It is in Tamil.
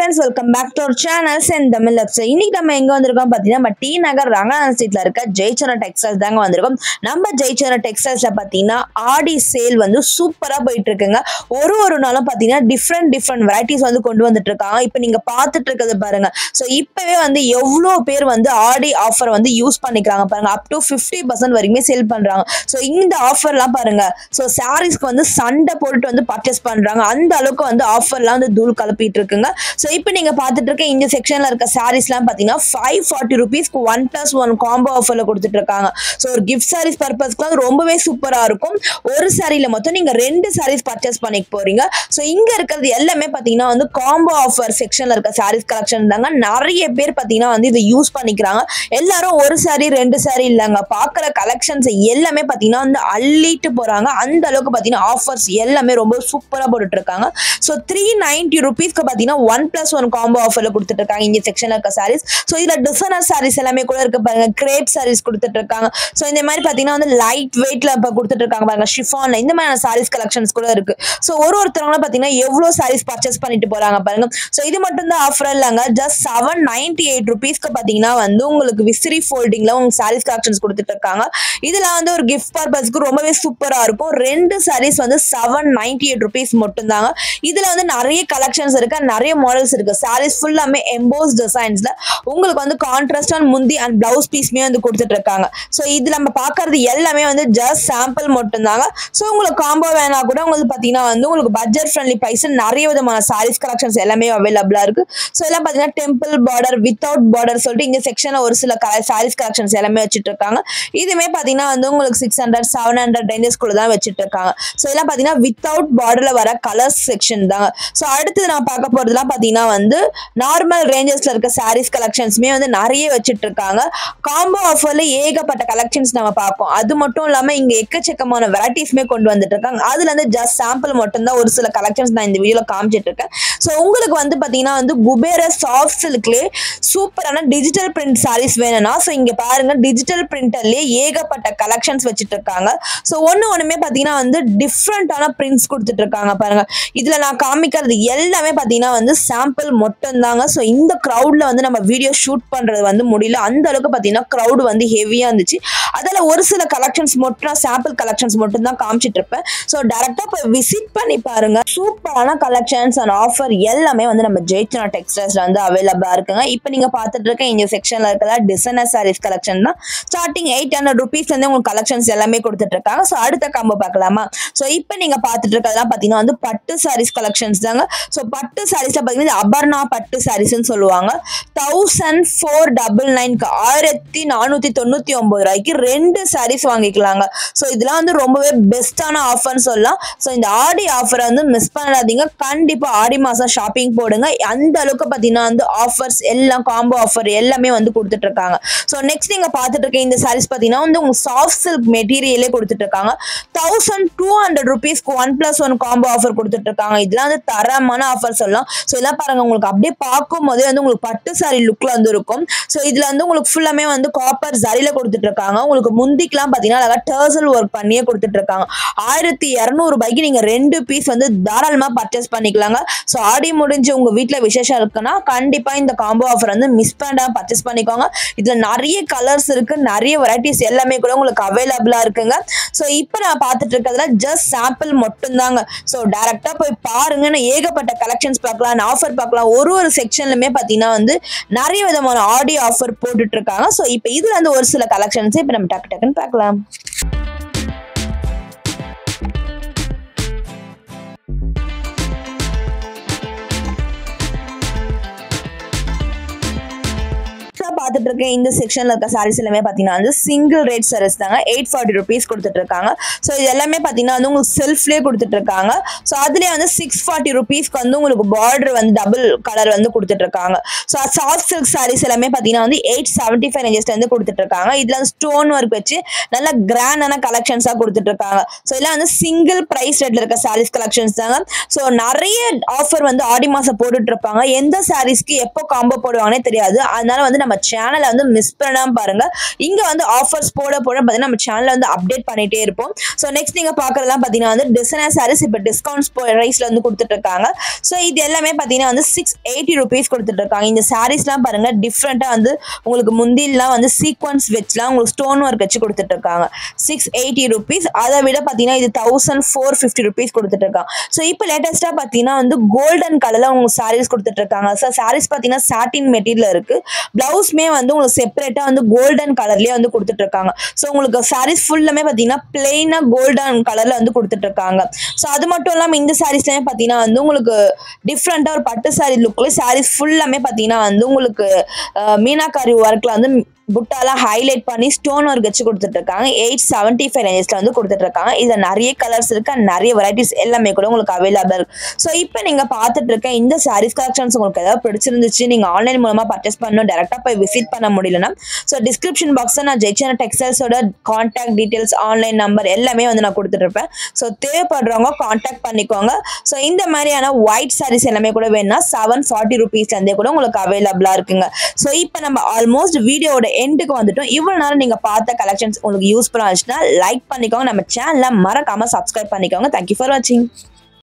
friends welcome back to our channel சென் தமிழ் வெப்சைட் இன்னைக்கு நம்ம எங்க வந்திருக்கோம் பார்த்தீங்கன்னா நம்ம டி நகர் ரங்கநாதன் ஸ்ட்ரீட்ல இருக்க ஜெயச்சந்திரன் டெக்ஸ்டைல்ஸ் தாங்க வந்திருக்கோம் நம்ம ஜெயச்சந்திரன் டெக்ஸ்டைல்ஸ்ல பார்த்தீங்கன்னா ஆடி சேல் வந்து சூப்பரா போயிட்டு இருக்குங்க ஒரு ஒரு நாளும் பார்த்தீங்கன்னா டிஃப்ரெண்ட் டிஃப்ரெண்ட் வெரைட்டிஸ் வந்து கொண்டு வந்துட்டு இருக்காங்க இப்போ நீங்க பார்த்துட்டு இருக்கிறது பாருங்க ஸோ இப்பவே வந்து எவ்வளோ பேர் வந்து ஆடி ஆஃபர் வந்து யூஸ் பண்ணிக்கிறாங்க பாருங்க அப் டு ஃபிஃப்டி பர்சன்ட் வரைக்குமே சேல் பண்றாங்க ஸோ இந்த ஆஃபர்லாம் பாருங்க ஸோ சாரீஸ்க்கு வந்து சண்டை போட்டுட்டு வந்து பர்ச்சேஸ் பண்றாங்க அந்த அளவுக்கு வந்து ஆஃபர்லாம் வந்து தூள் கலப்பிட்டு இருக்குங்க ஸோ இப்போ நீங்க பார்த்துட்டு இருக்க இந்த செக்ஷன்ல இருக்க சாரீஸ்லாம் பார்த்தீங்கன்னா ஃபைவ் ஃபார்ட்டி ருபீஸ்க்கு ஒன் பிளஸ் ஒன் காம்போ ஆஃபர்ல கொடுத்துட்டு இருக்காங்க ஸோ ஒரு கிஃப்ட் சாரீஸ் பர்பஸ்க்குலாம் ரொம்பவே சூப்பரா இருக்கும் ஒரு சாரியில மொத்தம் நீங்க ரெண்டு சாரீஸ் பர்ச்சேஸ் பண்ணிக்க போறீங்க ஸோ இங்க இருக்கிறது எல்லாமே பார்த்தீங்கன்னா வந்து காம்போ ஆஃபர் செக்ஷன்ல இருக்க சாரீஸ் கலெக்ஷன் தாங்க நிறைய பேர் பார்த்தீங்கன்னா வந்து இதை யூஸ் பண்ணிக்கிறாங்க எல்லாரும் ஒரு சாரி ரெண்டு சாரி இல்லைங்க பார்க்குற கலெக்ஷன்ஸ் எல்லாமே பார்த்தீங்கன்னா வந்து அள்ளிட்டு போறாங்க அந்த அளவுக்கு பார்த்தீங்கன்னா ஆஃபர்ஸ் எல்லாமே ரொம்ப சூப்பராக போட்டுட்டு இருக்காங்க ஸோ த்ரீ நைன்டி ருபீஸ்க்கு பார்த்தீங்கன்னா ஒன் பிளஸ் ஒன் காம்போ ஆஃபரில் கொடுத்துட்டு இருக்காங்க இங்கே செக்ஷனில் இருக்க சாரீஸ் ஸோ இதில் டிசைனர் சாரீஸ் எல்லாமே கூட இருக்கு பாருங்க கிரேப் சாரீஸ் கொடுத்துட்டு இருக்காங்க ஸோ இந்த மாதிரி பார்த்தீங்கன்னா வந்து லைட் வெயிட்ல இப்போ கொடுத்துட்டு இருக்காங்க பாருங்க ஷிஃபான் இந்த மாதிரியான சாரீஸ் கலெக்ஷன்ஸ் கூட இருக்கு ஸோ ஒரு ஒருத்தவங்களும் பார்த்தீங்கன்னா எவ்வளோ சாரீஸ் பர்ச்சேஸ் பண்ணிட்டு போறாங்க பாருங்க ஸோ இது மட்டும் தான் ஆஃபர் இல்லைங்க ஜஸ்ட் செவன் நைன்டி எயிட் ருபீஸ்க்கு பார்த்தீங்கன்னா வந்து உங்களுக்கு விசிறி ஃபோல்டிங்ல உங்களுக்கு சாரீஸ் கலெக்ஷன்ஸ் கொடுத்துட்டு இருக்காங்க இதுல வந்து ஒரு கிஃப்ட் பர்பஸ்க்கு ரொம்பவே சூப்பரா இருக்கும் ரெண்டு சாரீஸ் வந்து செவன் நைன்டி எயிட் ருபீஸ் மட்டும்தாங்க இதுல வந்து நிறைய கலெக்ஷன்ஸ் இருக்கு நிறைய மாடல்ஸ் இருக்கு சாரீஸ் ஃபுல்லாமே எம்போஸ் டிசைன்ஸ்ல உங்களுக்கு வந்து கான்ட்ராஸ்டான முந்தி அண்ட் பிளவுஸ் பீஸ்மே வந்து கொடுத்துட்டு இருக்காங்க ஸோ இது நம்ம பார்க்கறது எல்லாமே வந்து ஜஸ்ட் சாம்பிள் மட்டும்தாங்க ஸோ உங்களுக்கு காம்போ வேணா கூட உங்களுக்கு பார்த்தீங்கன்னா வந்து உங்களுக்கு பட்ஜெட் ஃப்ரெண்ட்லி ப்ரைஸ் நிறைய விதமான சாரீஸ் கலெக்ஷன்ஸ் எல்லாமே அவைலபிளா இருக்கு ஸோ எல்லாம் பார்த்தீங்கன்னா டெம்பிள் பார்டர் வித்தவுட் பார்டர் சொல்லிட்டு இந்த செக்ஷன்ல ஒரு சில சாரீஸ் கலெக்ஷன்ஸ் எல்லாமே வச்சுட்டு இருக்காங்க இதுவுமே பார்த்தீங்கன்னா வந்து உங்களுக்கு சிக்ஸ் ஹண்ட்ரட் செவன் ஹண்ட்ரட் ரேஞ்சஸ்குள்ள தான் வச்சுட்டு இருக்காங்க ஸோ இதெல்லாம் பார்த்தீங்கன்னா வித்தவுட் பார்டர்ல வர கலர்ஸ் செக்ஷன் தாங்க ஸோ அடுத்து நான் பார்க்க போறதுலாம் பார்த்தீங்கன்னா வந்து நார்மல் ரேஞ்சஸ்ல இருக்க சாரீஸ் கலெக்ஷன்ஸுமே வந்து நிறைய வச்சுட்டு இருக்காங்க காம்போ ஆஃபர்ல ஏகப்பட்ட கலெக்ஷன்ஸ் நம்ம பார்ப்போம் அது மட்டும் இல்லாம இங்க எக்கச்சக்கமான வெரைட்டிஸ்மே கொண்டு வந்துட்டு இருக்காங்க அதுல இருந்து ஜஸ்ட் சாம்பிள் மட்டும்தான் ஒரு சில கலெக்ஷன்ஸ் நான் இந்த வீடியோல காமிச்சிட்டு இருக்கேன் ஸோ உங்களுக்கு வந்து பாத்தீங்கன்னா வந்து குபேர சாஃப்ட் சில்க்லேயே சூப்பரான டிஜிட்டல் பிரிண்ட் சாரீஸ் வேணும்னா ஸோ இங்க பாருங்க டிஜிட்டல் பிரிண்டர்லயே ஏகப்பட்ட கலெக்ஷன்ஸ் வச்சுட்டு இருக்காங்க ஸோ ஒன்று ஒன்றுமே பார்த்தீங்கன்னா வந்து டிஃப்ரெண்ட்டான பிரிண்ட்ஸ் கொடுத்துட்டு இருக்காங்க பாருங்க இதில் நான் காமிக்கிறது எல்லாமே பார்த்தீங்கன்னா வந்து சாம்பிள் மட்டும்தாங்க ஸோ இந்த க்ரௌடில் வந்து நம்ம வீடியோ ஷூட் பண்ணுறது வந்து முடியல அந்த அளவுக்கு பார்த்தீங்கன்னா க்ரௌடு வந்து ஹெவியாக இருந்துச்சு அதில் ஒரு சில கலெக்ஷன்ஸ் மட்டும் சாம்பிள் கலெக்ஷன்ஸ் மட்டும் தான் காமிச்சிட்டு இருப்பேன் ஸோ டேரெக்டாக போய் விசிட் பண்ணி பாருங்க சூப்பரான கலெக்ஷன்ஸ் அண்ட் ஆஃபர் எல்லாமே வந்து நம்ம ஜெயிச்சனா டெக்ஸ்டைல்ஸ்ல வந்து அவைலபிளாக இருக்குங்க இப்போ நீங்கள் பார்த்துட்டு இருக்க இந்த செக்ஷனில் இருக்கிறதா டிசைனர் சாரீஸ் கலெக்ஷன் தான் ஸ்டார்டிங் எயிட் ஹண்ட்ரட் ருபீஸ்லேருந்து உங்களுக்கு கலெக்ஷன்ஸ் எல்லாமே கொடுத்துட்டு இருக்காங்க ஸோ அடுத்த காம்போ பார்க்கலாமா ஸோ இப்போ நீங்கள் பார்த்துட்டு இருக்கிறதெல்லாம் பார்த்தீங்கன்னா வந்து பட்டு சாரீஸ் கலெக்ஷன்ஸ் தாங்க ஸோ பட்டு சாரீஸில் பார்த்தீங்கன்னா அபர்ணா பட்டு சாரீஸ்ன்னு சொல்லுவாங்க தௌசண்ட் ஃபோர் டபுள் நைன்க்கு ஆயிரத்தி நானூற்றி தொண்ணூற்றி ஒம்பது ரூபாய்க்கு ரெண்டு சாரீஸ் வாங்கிக்கலாங்க ஸோ இதெல்லாம் வந்து ரொம்பவே பெஸ்ட்டான ஆஃபர்னு சொல்லலாம் ஸோ இந்த ஆடி ஆஃபரை வந்து மிஸ் பண்ணாதீங்க கண்டிப்பாக ஆடி மாதம் ஷாப்பிங் போடுங்க அந்த அளவுக்கு பார்த்தீங்கன்னா வந்து ஆஃபர்ஸ் எல்லாம் காம்போ ஆஃபர் எல்லாமே வந்து கொடுத்துட்டு இருக்காங்க ஸோ நெக்ஸ்ட் நீங்கள் பார்த்துட்டு இருக்க இந்த சாரீஸ் பார்த்தீங்கன்னா வந்து உங்க சாஃப்ட் சில்க் மெட்டீரியலே கொடுத்துட்டு இருக்காங்க தௌசண்ட் டூ ஹண்ட்ரட் ருபீஸ்க்கு one plus one combo offer கொடுத்துட்டு இருக்காங்க இதெல்லாம் வந்து தரமான ஆஃபர் சொல்லலாம் ஸோ இதெல்லாம் பாருங்க உங்களுக்கு அப்படியே பார்க்கும் போதே வந்து உங்களுக்கு பட்டு சாரி லுக்ல வந்து இருக்கும் ஸோ இதுல வந்து உங்களுக்கு ஃபுல்லாமே வந்து காப்பர் ஜரியில கொடுத்துட்டு இருக்காங்க உங்களுக்கு முந்திக்கெல்லாம் பார்த்தீங்கன்னா அழகா டர்சல் ஒர்க் பண்ணியே கொடுத்துட்டு இருக்காங்க ஆயிரத்தி இரநூறு ரூபாய்க்கு நீங்க ரெண்டு பீஸ் வந்து தாராளமா பர்ச்சேஸ் பண்ணிக்கலாங்க ஸோ ஆடி முடிஞ்சு உங்க வீட்டில் விசேஷம் இருக்குன்னா கண்டிப்பா இந்த காம்போ ஆஃபர் வந்து மிஸ் பண்ணாம பர்ச்சேஸ் பண்ணிக்கோங்க இதுல நிறைய கலர்ஸ் இருக்கு நிறைய வெரைட்டிஸ் எல்லாமே கூட உங்களுக்கு அவைலபிளா இருக்குங்க ஸோ இப்போ நான் பார்த்துட்டு இருக்கிறதுல ஜஸ்ட் சாம்பிள் மட்டும்தாங்க ஸோ டேரக்டா போய் பாருங்கன்னு ஏகப்பட்ட கலெக்ஷன்ஸ் பார்க்கலாம் ஆஃபர் பார்க்கலாம் ஒரு ஒரு செக்ஷன்லுமே பார்த்தீங்கன்னா வந்து நிறைய விதமான ஆடியோ ஆஃபர் போட்டுட்டு இருக்காங்க ஸோ இப்போ இதுல வந்து ஒரு சில கலெக்ஷன்ஸ் இப்போ நம்ம டக்கு டக்குன்னு பார்க்கலாம் பார்த்துட்டு இருக்க இந்த செக்ஷன்ல இருக்க சாரீஸ் எல்லாமே பார்த்தீங்கன்னா வந்து சிங்கிள் ரேட் சாரீஸ் தாங்க எயிட் ஃபார்ட்டி ருபீஸ் கொடுத்துட்டு இருக்காங்க ஸோ இது எல்லாமே பார்த்தீங்கன்னா வந்து உங்களுக்கு செல்ஃப்லேயே கொடுத்துட்டு இருக்காங்க ஸோ அதுலேயே வந்து சிக்ஸ் ஃபார்ட்டி ருபீஸ்க்கு வந்து உங்களுக்கு பார்டர் வந்து டபுள் கலர் வந்து கொடுத்துட்டு இருக்காங்க ஸோ சாஃப்ட் சில்க் சாரீஸ் எல்லாமே பார்த்தீங்கன்னா வந்து எயிட் செவன்ட்டி ஃபைவ் ரேஞ்சஸ்ல இருந்து கொடுத்துட்டு இருக்காங்க இதுல வந்து ஸ்டோன் ஒர்க் வச்சு நல்ல கிராண்டான கலெக்ஷன்ஸாக கொடுத்துட்டு இருக்காங்க ஸோ இதெல்லாம் வந்து சிங்கிள் ப்ரைஸ் ரேட்ல இருக்க சாரீஸ் கலெக்ஷன்ஸ் தாங்க ஸோ நிறைய ஆஃபர் வந்து ஆடி மாசம் போட்டுட்டு இருப்பாங்க எந்த சாரீஸ்க்கு எப்போ காம்போ போடுவாங்கன்னே தெரியாது அதனால வந்து நம்ம சேனலை சேனலை வந்து மிஸ் பண்ணாம பாருங்க இங்க வந்து ஆஃபர்ஸ் போட போட பார்த்தீங்கன்னா நம்ம சேனல்ல வந்து அப்டேட் பண்ணிட்டே இருப்போம் ஸோ நெக்ஸ்ட் நீங்க பாக்குறதெல்லாம் பார்த்தீங்கன்னா வந்து டிசைனர் சாரீஸ் இப்போ டிஸ்கவுண்ட்ஸ் ரைஸ்ல வந்து கொடுத்துட்டு இருக்காங்க ஸோ இது எல்லாமே பார்த்தீங்கன்னா வந்து சிக்ஸ் எயிட்டி ருபீஸ் கொடுத்துட்டு இருக்காங்க இந்த சாரீஸ்லாம் பாருங்க டிஃப்ரெண்ட்டாக வந்து உங்களுக்கு முந்திலாம் வந்து சீக்வன்ஸ் வச்சுலாம் உங்களுக்கு ஸ்டோன் ஒர்க் வச்சு கொடுத்துட்டு இருக்காங்க சிக்ஸ் எயிட்டி ருபீஸ் அதை விட பார்த்தீங்கன்னா இது தௌசண்ட் ஃபோர் ஃபிஃப்டி ருபீஸ் கொடுத்துட்டு இருக்காங்க ஸோ இப்போ லேட்டஸ்ட்டாக பார்த்தீங்கன்னா வந்து கோல்டன் கலரில் உங்களுக்கு சாரீஸ் கொடுத்துட்டு இருக்காங்க ஸோ சாரீஸ் பார்த்தீங்கன்னா சாட்டின் மெட்டீரியல் இருக்கு பிளவுஸ்மே வந்து உங்களுக்கு செப்பரேட்டாக வந்து கோல்டன் கலர்லேயே வந்து கொடுத்துட்டு இருக்காங்க ஸோ உங்களுக்கு சாரீஸ் ஃபுல்லுமே பார்த்தீங்கன்னா பிளெயினாக கோல்டன் கலரில் வந்து கொடுத்துட்டு இருக்காங்க ஸோ அது மட்டும் இல்லாமல் இந்த சாரீஸ்லேயே பார்த்தீங்கன்னா வந்து உங்களுக்கு டிஃப்ரெண்ட்டாக ஒரு பட்டு சாரீ லுக்கில் சாரீஸ் ஃபுல்லாமே பார்த்தீங்கன்னா வந்து உங்களுக்கு அஹ், மீனாக்காரி ஒர்க்கில் வந்து புட்டாலாம் ஹைலைட் பண்ணி ஸ்டோன் ஒர்க் வச்சு கொடுத்துட்டு இருக்காங்க எயிட் செவன்ட்டி ஃபைவ் ரேஞ்சஸ்ல வந்து கொடுத்துட்டு இருக்காங்க இதுல நிறைய கலர்ஸ் இருக்கு and நிறைய வெரைட்டிஸ் எல்லாமே கூட உங்களுக்கு அவைலபிள் இருக்கு ஸோ இப்போ நீங்க பார்த்துட்டு இருக்க இந்த சாரீஸ் கலெக்ஷன்ஸ் உங்களுக்கு ஏதாவது பிடிச்சிருந்துச்சு நீங்க ஆன்லைன் மூலமா பர்ச்சேஸ் பண்ணணும் டேரக்டா போய் விசிட் பண்ண முடியலன்னா ஸோ டிஸ்கிரிப்ஷன் பாக்ஸ்ல நான் ஜெயிச்சன டெக்ஸ்டைல்ஸோட கான்டாக்ட் டீடைல்ஸ் ஆன்லைன் நம்பர் எல்லாமே வந்து நான் கொடுத்துட்டு இருப்பேன் ஸோ தேவைப்படுறவங்க கான்டாக்ட் பண்ணிக்கோங்க ஸோ இந்த மாதிரியான ஒயிட் சாரீஸ் எல்லாமே கூட வேணும்னா செவன் ஃபார்ட்டி ருபீஸ்லேருந்தே கூட உங்களுக்கு அவைலபிளாக இருக்குங்க ஸோ இப்போ நம்ம ஆல்மோஸ்ட் வீடியோட எண்டுக்கு வந்துட்டோம் இவ்வளோ நேரம் நீங்கள் பார்த்த கலெக்ஷன்ஸ் உங்களுக்கு யூஸ்ஃபுல்லாக இருந்துச்சுன்னா லைக் பண்ணிக்கோங்க நம்ம சேனலை மறக்காமல் சப்ஸ்கிரைப் பண்ணிக்கோங்க தேங்க்யூ ஃபார் வாட்சிங்